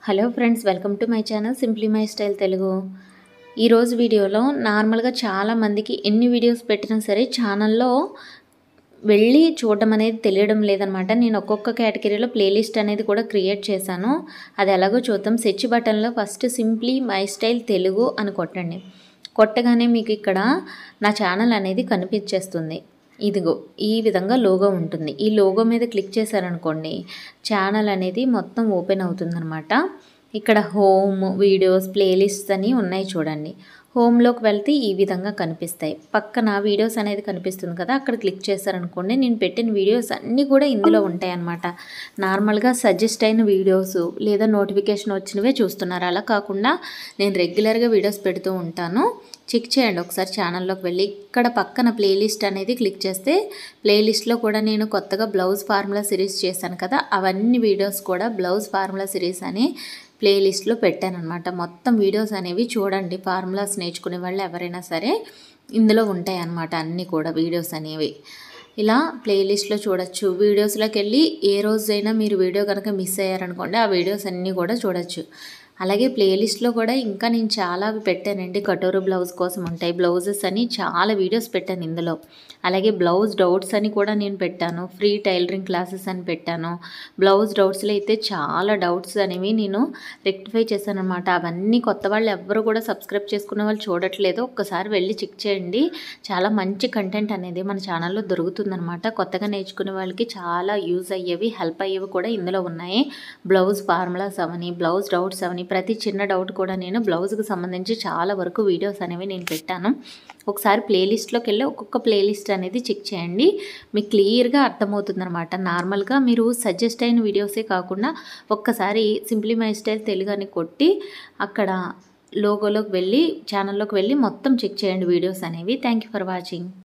hello friends welcome to my channel simply my style Telugu ఈరోజు వీడియోలో నార్మల్గా చాలామందికి ఎన్ని వీడియోస్ పెట్టినా సరే ఛానల్లో వెళ్ళి చూడడం అనేది తెలియడం లేదనమాట నేను ఒక్కొక్క కేటగిరీలో ప్లేలిస్ట్ అనేది కూడా క్రియేట్ చేశాను అది ఎలాగో చూద్దాం సెర్చ్ బటన్లో first simply my style Telugu అని కొట్టండి కొట్టగానే మీకు ఇక్కడ నా ఛానల్ అనేది కనిపించేస్తుంది ఇదిగో ఈ విధంగా లోగో ఉంటుంది ఈ లోగో మీద క్లిక్ చేశారనుకోండి ఛానల్ అనేది మొత్తం ఓపెన్ అవుతుందన్నమాట ఇక్కడ హోమ్ వీడియోస్ ప్లేలిస్ట్స్ అని ఉన్నాయి చూడండి హోమ్లోకి వెళ్తే ఈ విధంగా కనిపిస్తాయి పక్కన వీడియోస్ అనేది కనిపిస్తుంది కదా అక్కడ క్లిక్ చేశారనుకోండి నేను పెట్టిన వీడియోస్ అన్నీ కూడా ఇందులో ఉంటాయి అన్నమాట నార్మల్గా సజెస్ట్ అయిన వీడియోస్ లేదా నోటిఫికేషన్ వచ్చినవే చూస్తున్నారు అలా కాకుండా నేను రెగ్యులర్గా వీడియోస్ పెడుతూ ఉంటాను చెక్ చేయండి ఒకసారి ఛానల్లోకి వెళ్ళి ఇక్కడ పక్కన ప్లేలిస్ట్ అనేది క్లిక్ చేస్తే ప్లేలిస్ట్లో కూడా నేను కొత్తగా బ్లౌజ్ ఫార్ములా సిరీస్ చేశాను కదా అవన్నీ వీడియోస్ కూడా బ్లౌజ్ ఫార్ములా సిరీస్ అని ప్లేలిస్ట్లో పెట్టానమాట మొత్తం వీడియోస్ అనేవి చూడండి ఫార్ములాస్ నేర్చుకునే వాళ్ళు ఎవరైనా సరే ఇందులో ఉంటాయి అన్నమాట అన్నీ కూడా వీడియోస్ అనేవి ఇలా ప్లేలిస్ట్లో చూడొచ్చు వీడియోస్లోకి వెళ్ళి ఏ రోజైనా మీరు వీడియో కనుక మిస్ అయ్యారనుకోండి ఆ వీడియోస్ అన్నీ కూడా చూడొచ్చు అలాగే ప్లేలిస్ట్లో కూడా ఇంకా నేను చాలా పెట్టానండి కటోరు బ్లౌజ్ కోసం ఉంటాయి బ్లౌజెస్ అని చాలా వీడియోస్ పెట్టాను ఇందులో అలాగే బ్లౌజ్ డౌట్స్ అని కూడా నేను పెట్టాను ఫ్రీ టైలరింగ్ క్లాసెస్ అని పెట్టాను బ్లౌజ్ డౌట్స్లో అయితే చాలా డౌట్స్ అనేవి నేను రెక్టిఫై చేశాను అనమాట అవన్నీ కొత్త వాళ్ళు ఎవ్వరు కూడా సబ్స్క్రైబ్ చేసుకునే వాళ్ళు చూడట్లేదు ఒక్కసారి వెళ్ళి చెక్ చేయండి చాలా మంచి కంటెంట్ అనేది మన ఛానల్లో దొరుకుతుందనమాట కొత్తగా నేర్చుకునే వాళ్ళకి చాలా యూజ్ అయ్యేవి హెల్ప్ అయ్యేవి కూడా ఇందులో ఉన్నాయి బ్లౌజ్ ఫార్ములాస్ అవని బ్లౌజ్ డౌట్స్ అవని ప్రతి చిన్న డౌట్ కూడా నేను బ్లౌజ్కి సంబంధించి చాలా వరకు వీడియోస్ అనేవి నేను పెట్టాను ఒకసారి ప్లేలిస్ట్లోకి వెళ్ళి ఒక్కొక్క ప్లేలిస్ట్ అనేది చెక్ చేయండి మీకు క్లియర్గా అర్థమవుతుంది అనమాట నార్మల్గా మీరు సజెస్ట్ అయిన వీడియోసే కాకుండా ఒక్కసారి సింప్లీ మై స్టైల్ తెలుగు అని కొట్టి అక్కడ లోగోలోకి వెళ్ళి ఛానల్లోకి వెళ్ళి మొత్తం చెక్ చేయండి వీడియోస్ అనేవి థ్యాంక్ యూ ఫర్ వాచింగ్